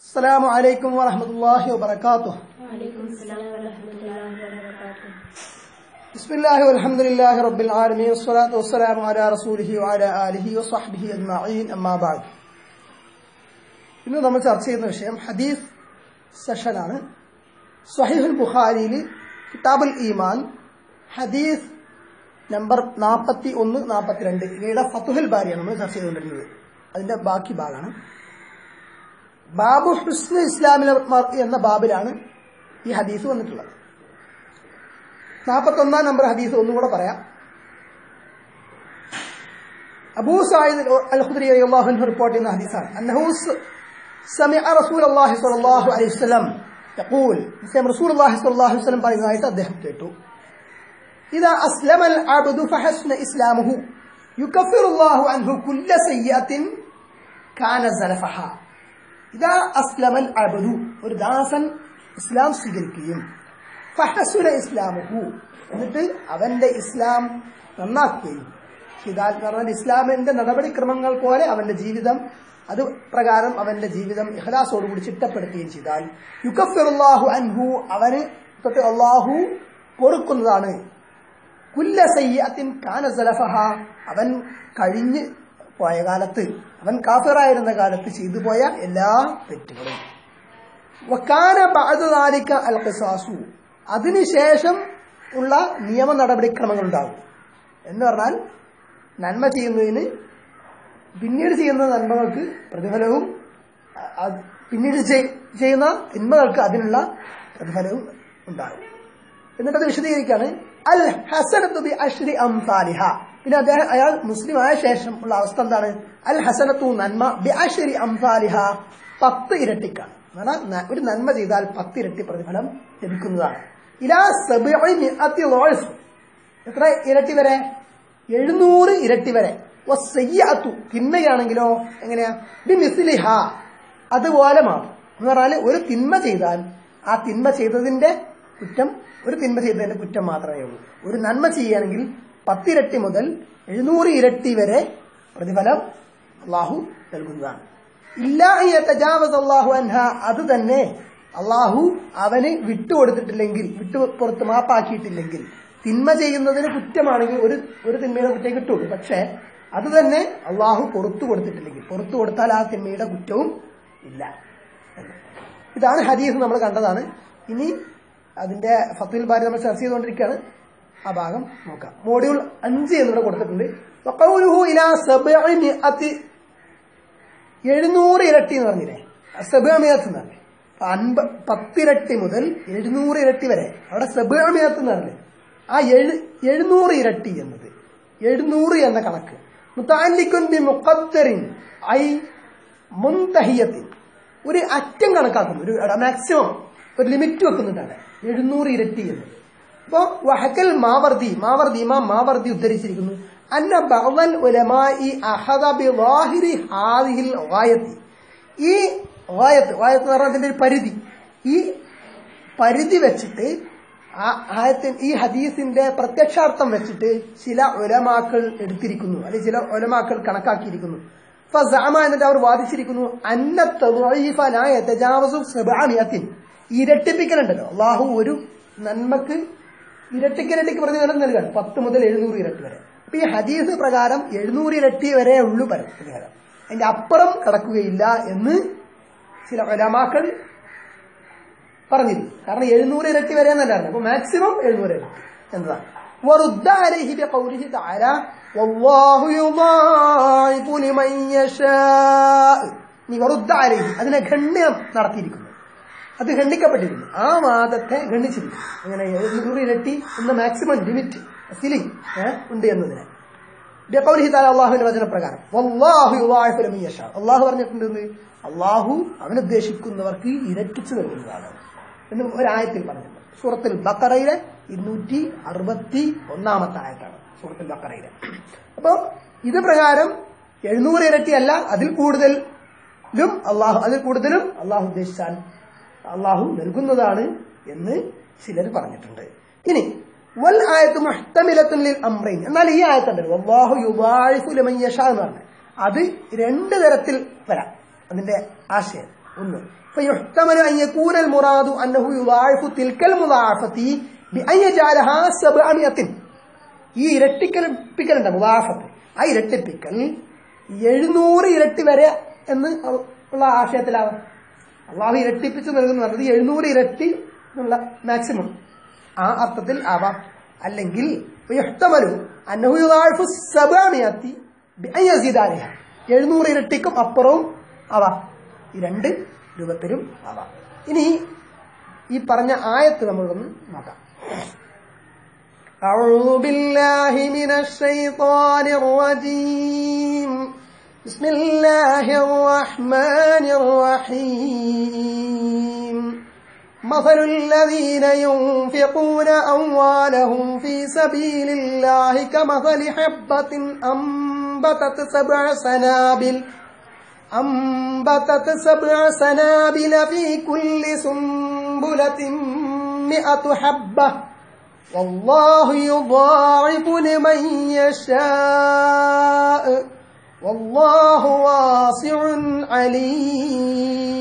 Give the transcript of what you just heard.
السلام عليكم ورحمة الله وبركاته وعليكم السلام ورحمة الله وبركاته بسم الله والحمد لله رب العالمين والصلاة والسلام على رسوله وعلى آله وصحبه أجمعين أما بعد ഇന്ന് നമ്മൾ ചർച്ച ചെയ്യുന്ന വിഷയം ഹദീസ് സെഷനാണ് സഹിഹുൽ ബുഖാരിയിൽ കിതാബുൽ ഈമാൻ ഹദീസ് നമ്പർ നാൽപ്പത്തി ഒന്ന് നാൽപ്പത്തിരണ്ട് ഇവയുടെ ഫതുഹുൽ ബാരിയാണ് നമ്മൾ ചർച്ച ചെയ്തുകൊണ്ടിരുന്നത് അതിന്റെ ബാക്കി ഭാഗമാണ് ബാബു ഹുസ്ന ഇസ്ലാമിലെ എന്ന ബാബിലാണ് ഈ ഹദീസ് വന്നിട്ടുള്ളത് നാൽപ്പത്തൊന്നാം നമ്പർ ഹദീസ് ഒന്നുകൂടെ പറയാം അബൂ സായിദ് അൽ ഖുദ്രി റളിയല്ലാഹു അൻഹു റിപ്പോർട്ട് ചെയ്യുന്ന ഹദീസാണ് അന്നഹു സമിഅ റസൂലുള്ളാഹി സ്വല്ലല്ലാഹു അലൈഹി വസല്ലം يقول നിശ്ചയം റസൂലുള്ളാഹി സ്വല്ലല്ലാഹു അലൈഹി വസല്ലം പറയുന്നതായിട്ട് അദ്ദേഹം കേട്ടു إذا أسلم العبد فحسن إسلامه يكفر الله عنه كل سيئة كان زلفها إذا أسلم العبد ഒരു ദാസൻ ഇസ്ലാം സ്വീകരിക്കുകയും ഫഹസുന ഇസ്ലാമുഹു എന്നിട്ട് അവന്റെ ഇസ്ലാം നന്നാക്കുകയും ചെയ്താൽ എന്ന് പറഞ്ഞാൽ ഇസ്ലാമിന്റെ നടപടിക്രമങ്ങൾ പോലെ അവന്റെ ജീവിതം അത് പ്രകാരം അവന്റെ ജീവിതം ഇഖലാസോടുകൂടി ചിട്ടപ്പെടുത്തുകയും ചെയ്താൽ യുക്കഫിറുല്ലാഹു അൻഹു അവന് തൊട്ട് അള്ളാഹു പൊറുക്കുന്നതാണ് കുല്ല സയ്യത്തിൻ കാന സലഫഹ അവൻ കഴിഞ്ഞ് പോയ കാലത്ത് അവൻ കാഫിറായിരുന്ന കാലത്ത് ചെയ്തു പോയ എല്ലാ തെറ്റുകളും വക്കാന ബാധുദാലിക്ക അൽ ഖിസാസു അതിനുശേഷം ഉള്ള നിയമ നടപടിക്രമങ്ങൾ ഉണ്ടാകും എന്ന് പറഞ്ഞാൽ നന്മ ചെയ്യുന്നതിന് പിന്നീട് ചെയ്യുന്ന നന്മകൾക്ക് പ്രതിഫലവും അ- അത് പിന്നീട് ചെയ്- ചെയ്യുന്ന തിന്മകൾക്ക് അതിനുള്ള പ്രതിഫലവും ഉണ്ടാകും എന്നിട്ട് അത് വിശദീകരിക്കാണ് അൽ ഹസനത്തു ബി അഷ്രി അംസാലിഹ പിന്നെ അദ്ദേഹം അയാൾ മുസ്ലിം ആയ ശേഷം ഉള്ള അവസ്ഥ എന്താണ് അൽ ഹസനത്തു നന്മ ബി അഷ്രി അംസാലിഹ പത്ത് ഇരട്ടിക്കാണ് എന്ന് പറഞ്ഞാൽ ന- ഒരു നന്മ ചെയ്താൽ പത്ത് ഇരട്ടി പ്രതിഫലം ലഭിക്കുന്നതാണ് ഇലാ സബഇ മിഅത്തി ളോൾഫ് എത്ര ഇരട്ടി വരെ എഴുന്നൂറ് ഇരട്ടി വരെ വസ്സയ്യഅത്തു തിന്മയാണെങ്കിലോ എങ്ങനെയാ ബി മിസ്ലിഹ അതുപോലെ മാത്രം എന്ന് പറഞ്ഞാൽ ഒരു തിന്മ ചെയ്താൽ ആ തിന്മ ചെയ്തതിന്റെ കുറ്റം ഒരു തിന്മ ചെയ്തതിന്റെ കുറ്റം മാത്രമേ ഉള്ളൂ ഒരു നന്മ ചെയ്യുകയാണെങ്കിൽ പത്തിരട്ടി മുതൽ എഴുന്നൂറ് ഇരട്ടി വരെ പ്രതിഫലം അള്ളാഹു നൽകുന്നതാണ് ഇല്ല തജാവസ് അള്ളാഹു അൻഹ അത് തന്നെ അള്ളാഹു അവന് വിട്ടുകൊടുത്തിട്ടില്ലെങ്കിൽ വിട്ടു പുറത്ത് മാപ്പാക്കിയിട്ടില്ലെങ്കിൽ തിന്മ ചെയ്യുന്നതിന് കുറ്റമാണെങ്കിൽ ഒരു ഒരു തിന്മയുടെ കുറ്റം കിട്ടുള്ളൂ പക്ഷേ അത് തന്നെ അള്ളാഹു പുറത്തു കൊടുത്തിട്ടില്ലെങ്കിൽ പുറത്തു കൊടുത്താൽ ആ തിന്മയുടെ കുറ്റവും ഇല്ല എന്ന്. ഇതാണ് ഹദീസ് നമ്മൾ കണ്ടതാണ് ഇനി അതിന്റെ ഫത്തുൽ ബാരി നമ്മൾ ചർച്ച ചെയ്തുകൊണ്ടിരിക്കുകയാണ് ആ ഭാഗം നോക്കാം മോഡ്യൂൾ അഞ്ച് എന്നിവിടെ കൊടുത്തിട്ടുണ്ട് വഖൗലുഹു ഇലാ സബഇ മിഅത്തി എഴുന്നൂറ് ഇരട്ടി എന്ന് പറഞ്ഞില്ലേ സബമിയത്ത് എന്ന് പറഞ്ഞേ അപ്പൊ അൻപ പത്തിരട്ടി മുതൽ എഴുന്നൂറ് ഇരട്ടി വരെ അവിടെ സബമിയത്ത് എന്ന് പറഞ്ഞില്ലേ ആ എഴു എഴുന്നൂറ് ഇരട്ടി എന്നത് എഴുന്നൂറ് എന്ന കണക്ക് മുത്താലിക്കുൻ ബി മുഖത്തറിൻ ഐ മുന്തഹിയത്തിൻ ഒരു അറ്റം കണക്കാക്കുന്നു ഒരു മാക്സിമം ഒരു ലിമിറ്റ് വെക്കുന്നുണ്ടാണ് എഴുന്നൂറ് ഇരട്ടി എന്ന് അപ്പോ വഹക്കൽ മാവർദി മാവർദി ഇമാം മാവർദി ഉദ്ധരിച്ചിരിക്കുന്നു അന്ന ബഅദൽ ഉലമായി അഹദ ബി ളാഹിരി ഹാദിഹിൽ ഗായത്തി ഈ ഗായത്ത് ഗായത്ത് എന്ന് പറഞ്ഞാൽ അതിന്റെ ഒരു പരിധി ഈ പരിധി വെച്ചിട്ട് ആ ആയത്തിൽ ഈ ഹദീസിന്റെ പ്രത്യക്ഷാർത്ഥം വെച്ചിട്ട് ചില ഉലമാക്കൾ എടുത്തിരിക്കുന്നു അല്ലെങ്കിൽ ചില ഉലമാക്കൾ കണക്കാക്കിയിരിക്കുന്നു ഫസാമ എന്നിട്ട് അവർ വാദിച്ചിരിക്കുന്നു അന്ന തദ്ഈഫ ലാ യതജാവസു സബഅമിയത്തിൻ ഇരട്ടിപ്പിക്കലുണ്ടല്ലോ അള്ളാഹു ഒരു നന്മക്ക് ഇരട്ടിക്കിരട്ടിക്ക് പ്രതിഫലം നൽകാണ് പത്ത് മുതൽ എഴുന്നൂറ് ഇരട്ടി വരെ അപ്പൊ ഈ ഹദീസ് പ്രകാരം എഴുന്നൂറ് ഇരട്ടി വരെ ഉള്ളൂ പര- പ്രതിഫലം അതിന്റെ അപ്പുറം കടക്കുകയില്ല എന്ന് ചില ഒലമാക്കൾ പറഞ്ഞിരുന്നു കാരണം എഴുന്നൂറ് ഇരട്ടി വരെ എന്നല്ലായിരുന്നു അപ്പൊ മാക്സിമം എഴുന്നൂറ് ഇരട്ടി എന്നതാണ് وَرُدَّ عَلَيْهِ بِقَوْلِهِ تَعَالَى وَاللَّهُ يُضَاعِفُ لِمَن يَشَاءُ നീ വറുദ്ദ അലൈഹി അതിനെ ഗണ്യം നടത്തിയിരിക്കുന്നു അത് ഖണ്ഡിക്കപ്പെട്ടിരുന്നു ആ വാദത്തെ ഖണ്ഡിച്ചിരുന്നു അങ്ങനെ എഴുന്നൂറ് ഇരട്ടി എന്ന മാക്സിമം ലിമിറ്റ് സീലിംഗ് ഉണ്ട് എന്നതിനെ ബിഖൗലിഹി തആല അല്ലാഹുവിന്റെ വചനപ്രകാരം വല്ലാഹു യുളാഇഫു ലമൻ യശാ അല്ലാഹു പറഞ്ഞിട്ടുണ്ട് എന്ത്? അല്ലാഹു അവൻ ഉദ്ദേശിക്കുന്നവർക്ക് ഇരട്ടിച്ചു നൽകുന്നതാണ് എന്ന് ഒരായത്തിൽ പറഞ്ഞിട്ടുണ്ട് സൂറത്തുൽ ബക്കറയിലെ ഇരുന്നൂറ്റി അറുപത്തി ഒന്നാമത്തെ ആയത്താണ് സൂറത്തുൽ ബക്കറയിലെ അപ്പോ ഇത് പ്രകാരം എഴുന്നൂറ് ഇരട്ടി അല്ല അതിൽ കൂടുതലും അള്ളാഹു അതിൽ കൂടുതലും അള്ളാഹു ഉദ്ദേശിച്ചാൽ അള്ളാഹു നൽകുന്നതാണ് എന്ന് ചിലർ പറഞ്ഞിട്ടുണ്ട് ഇനി വൽ ആയത്ത് മുഹ്തമിലത്തുൻ ലിൽ അംറൈൻ എന്നാൽ ഈ ആയത്തുണ്ടല്ലോ അല്ലാഹു യുബാഇഫു ലിമൻ യശാ എന്ന് പറഞ്ഞത് അത് രണ്ട് തരത്തിൽ വരാം അതിന്റെ ആശയം ഒന്ന് فيحتمل أن يكون المراد أنه يضاعف تلك المضاعفة بأن يجعلها سبعمائة ഈ ഇരട്ടിക്കൽപ്പിക്കലുണ്ട് മുദാഫത്ത് ആ ഇരട്ടിപ്പിക്കൽ എഴുന്നൂറ് ഇരട്ടി വരെ എന്ന് ഉള്ള ആശയത്തിലാവാം അള്ളാഹു ഇരട്ടിപ്പിച്ച് നൽകുന്നു പറഞ്ഞത് എഴുന്നൂറ് ഇരട്ടി എന്നുള്ള മാക്സിമം ആ അർത്ഥത്തിൽ ആവാം അല്ലെങ്കിൽ യുഹ്തമലു അന്നഹു യുദാഇഫു സബഅമിയത്തി ബിഅൻ യസീദ അലൈഹ എഴുന്നൂറ് ഇരട്ടിക്കും അപ്പുറവും ആവാം ഈ രണ്ട് രൂപത്തിലും ആവാം ഇനി ഈ പറഞ്ഞ ആയത്ത് നമ്മളൊന്ന് നോക്കാം أعوذ بالله من الشيطان الرجيم بسم الله الرحمن الرحيم مثل الذين ينفقون أموالهم في سبيل الله كمثل حبة أنبتت سبع سنابل أنبتت سبع سنابل في كل سنبلة مئة حبة والله يضاعف لمن يشاء والله واسع عليم